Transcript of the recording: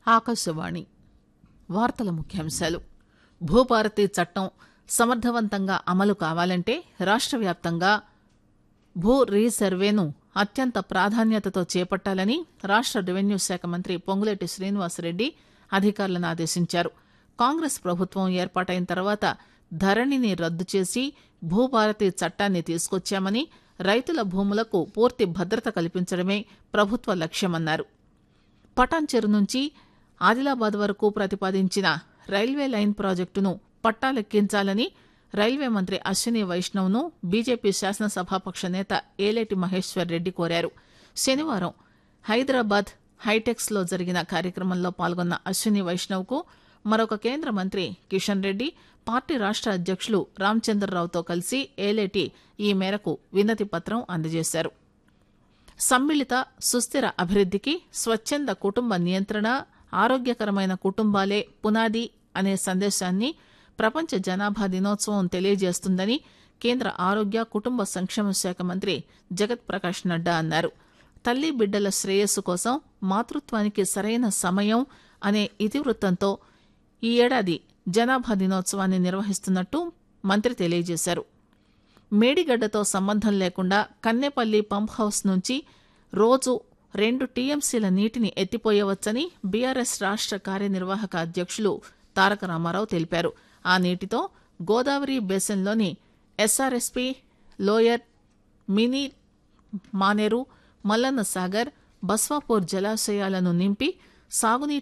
ఆకాశవాణి వార్తల ముఖ్యాంశాలు భూభారతి చట్టం సమర్థవంతంగా అమలు కావాలంటే రాష్ట్ర వ్యాప్తంగా భూ రీసర్వేను అత్యంత ప్రాధాన్యతతో చేపట్టాలని రాష్ట్ర రెవెన్యూ శాఖ మంత్రి పొంగులేటి శ్రీనివాసరెడ్డి అధికారులను ఆదేశించారు కాంగ్రెస్ ప్రభుత్వం ఏర్పాటైన తర్వాత ధరణిని రద్దు చేసి భూభారతి చట్టాన్ని తీసుకొచ్చామని రైతుల భూములకు పూర్తి భద్రత కల్పించడమే ప్రభుత్వ లక్ష్యమన్నారు పటాన్చెరు నుంచి ఆదిలాబాద్ వరకు ప్రతిపాదించిన రైల్వే లైన్ ప్రాజెక్టును పట్టాలెక్కించాలని రైల్వే మంత్రి అశ్విని వైష్ణవ్ను బీజేపీ శాసనసభాపక్ష నేత ఏలేటి మహేశ్వర్ రెడ్డి కోరారు శనివారం హైదరాబాద్ హైటెక్స్లో జరిగిన కార్యక్రమంలో పాల్గొన్న అశ్విని వైష్ణవ్కు మరొక కేంద్ర మంత్రి కిషన్ రెడ్డి పార్టీ రాష్ట్ర అధ్యక్షులు రామచంద్రరావుతో కలిసి ఏలేటి ఈ మేరకు వినతి పత్రం అందజేశారు సమ్మిళిత సుస్థిర అభివృద్ధికి స్వచ్ఛంద కుటుంబ నియంత్రణ ఆరోగ్యకరమైన కుటుంబాలే పునాది అనే సందేశాన్ని ప్రపంచ జనాభా దినోత్సవం తెలియజేస్తుందని కేంద్ర ఆరోగ్య కుటుంబ సంక్షేమ శాఖ మంత్రి జగత్ ప్రకాష్ నడ్డా అన్నారు తల్లి బిడ్డల శ్రేయస్సు కోసం మాతృత్వానికి సరైన సమయం అనే ఇతివృత్తంతో ఈ ఏడాది జనాభా దినోత్సవాన్ని నిర్వహిస్తున్నట్టు మంత్రి తెలియజేశారు మేడిగడ్డతో సంబంధం లేకుండా కన్నెపల్లి పంప్ హౌస్ నుంచి రోజు రెండు టీఎంసీల నీటిని ఎత్తిపోయవచ్చని బీఆర్ఎస్ రాష్ట్ర కార్యనిర్వాహక అధ్యక్షులు తారక రామారావు తెలిపారు ఆ నీటితో గోదావరి బేసిన్లోని SRSP lower mini Maneru Mallanna Sagar Baswapur జలాశయాలను నింపి సాగునీటి